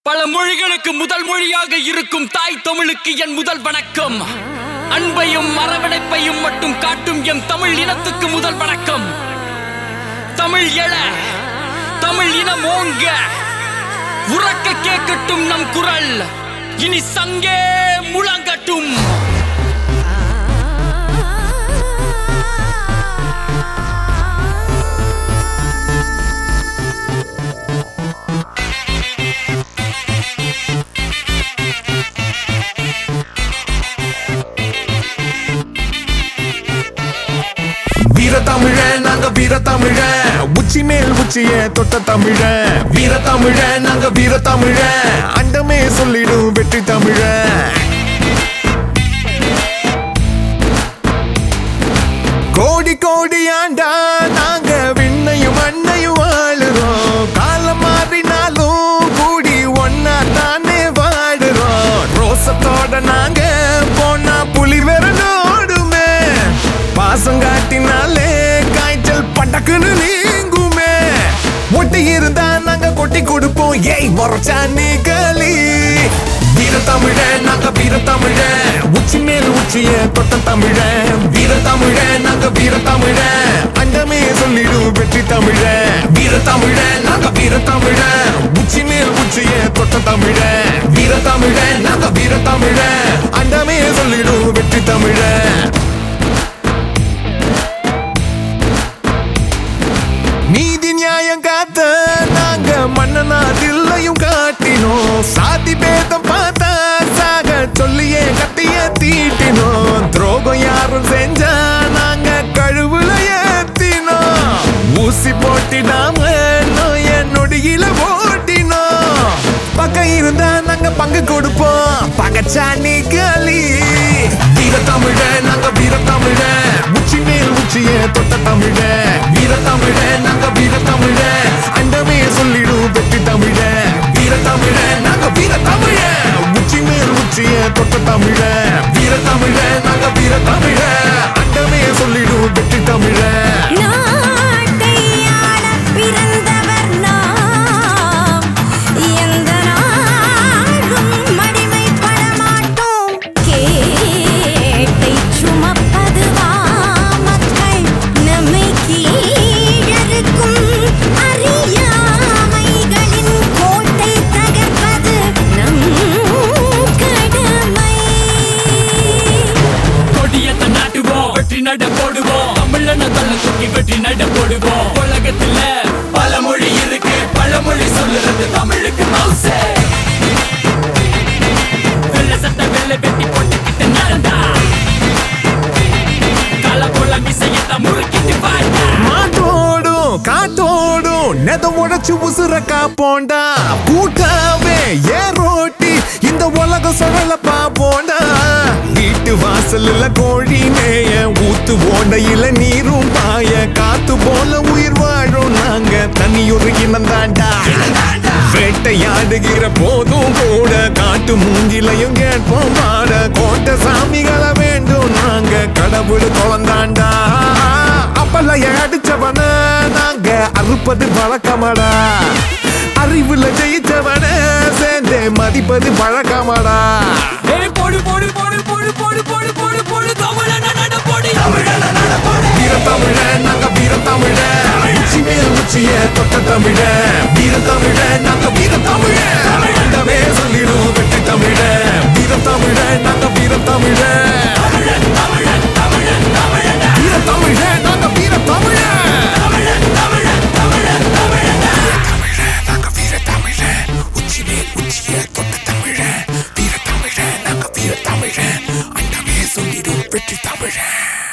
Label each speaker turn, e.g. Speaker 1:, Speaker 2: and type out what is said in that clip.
Speaker 1: பல மொழிகளுக்கு முதல் மொழியாக இருக்கும் தாய் தமிழுக்கு என் முதல் வணக்கம் அன்பையும் அரவணைப்பையும் மட்டும் காட்டும் என் தமிழ் இனத்துக்கு முதல் வணக்கம் தமிழ் எழ தமிழ் இனம் ஓங்க உறக்க கேட்கட்டும் நம் குரல் இனி சங்கே முழங்கட்டும்
Speaker 2: வீர தமிழ நாங்க வீர தமிழ உச்சி மேல் உச்சிய தொட்ட தமிழ வீர தமிழ நாங்க வீர தமிழ அண்டமே சொல்லிடும் வெற்றி தமிழ கோடி கோடி ஆண்டா நாங்க விண்ணையும் மண்ணையும் வாழுறோம் காலம் மாறினாலும் கூடி ஒன்னா தானே வாடுறோம் ரோசத்தோட நாங்க போனா புலி விரலோடுமே பாசம் காட்டினாலே காய்ச்சல் பட்டக்குன்னு நீங்குமே ஒட்டி இருந்தா நாங்க கொட்டி கொடுப்போம் ஏய் முறைச்சா நீ களி வீர தமிழ நாங்க வீர தமிழ உச்சி மேல் உச்சிய தொட்ட தமிழ வீர தமிழ நாங்க வீர தமிழ அண்டமே சொல்லிடும் வெற்றி தமிழ வீர தமிழ நாங்க வீர தமிழ உச்சி மேல் உச்சிய தொட்ட தமிழ வீர தமிழ நாங்க வீர தமிழ அண்டமே சொல்லிடும் வெற்றி தமிழ நீதி நியாயம் காத்த நாங்க மன்னனா தில்லையும் காட்டினோம் சாதி பேதம் பார்த்தா சாக சொல்லியே கத்திய தீட்டினோம் துரோகம் யாரும் செஞ்சா நாங்க கழுவுல ஏத்தினோம் ஊசி போட்டிடாம நோய நொடியில ஓட்டினோம் பக்கம் இருந்தா நாங்க பங்கு கொடுப்போம் பகச்சாணி களி வீர தமிழ நாங்க வீர தமிழ உச்சி மேல் உச்சிய தொட்ட தமிழ வீர தமிழ நாங்க வீர தமிழ அண்டமே சொல்லிடும் வெற்றி தமிழ வீர தமிழ நாங்க வீர தமிழ உச்சி மேல் உச்சிய தொட்ட தமிழ வீர தமிழ நாங்க வீர தமிழ அண்டமே சொல்லிடும் வெற்றி தமிழ
Speaker 3: நாட்டை ஆளப் பிறந்தவர் நாம். எந்த நாளும் அடிமைப்பட மாட்டோம். கேட்டைச் சுமப்பதுவா மக்கள் நம்மை கீழறுக்கும் அறியாமைகளின் கோட்டை தகர்ப்பது நம் கடமை
Speaker 1: கொடியத்தை நாட்டுவோம் வெற்றி நட போடுவோம் தமிழன தள்ள தூக்கி வெற்றி நட போடுவோம் உலகத்துல பல மொழி இருக்கு பழமொழி சொல்லுறது தமிழுக்கு மவுசே வெள்ள சட்டை வெள்ளை வெட்டி போட்டுக்கிட்டு நடந்தா கால போல மிசையத்தை முறுக்கிட்டு வாடா
Speaker 2: மாட்டோடும் காத்தோடும் நெதம் உடைச்சு உசுர காப்போண்டா கூட்டாவே ஏரோட்டி இந்த உலகம் சுழல பாப்போண்டா வீட்டு வாசல்ல கோழி மேய ஊத்து ஓடையில நீரும் பாய காத்து போல உயிர் வாழும் நாங்க தனியொரு இனந்தாண்டா வேட்டையாடுகிற போதும் கூட காட்டு மூங்கிலையும் கேட்போம் பாட கோட்டை சாமிகளை வேண்டும் நாங்க கடவுள் குழந்தாண்டா அப்பலைய அடிச்சவன நாங்க அறுப்பது வழக்கமடா அறிவுல ஜெயிச்சவன சேர்ந்து மதிப்பது வழக்கமடா
Speaker 1: ஏய் போடு போடு போடு போடு போடு போடு போடு போடு தமிழன நட போடு தமிழன நட போடு
Speaker 2: வீர தமிழ நாங்க வீர தமிழ உச்சி மேல் உச்சிய தொட்ட தமிழ வீர தமிழ நாங்க வீர தமிழ அண்டமே சொல்லிடும் வெற்றி தமிழ வீர தமிழ நாங்க வீர தமிழ வீர தமிழ நாங்க வீர தமிழ நாங்க வீர தமிழ உச்சி மேல் உச்சிய தொட்ட தமிழ வீர தமிழ நாங்க வீர தமிழ அண்டமே சொல்லிடும் வெற்றி தமிழ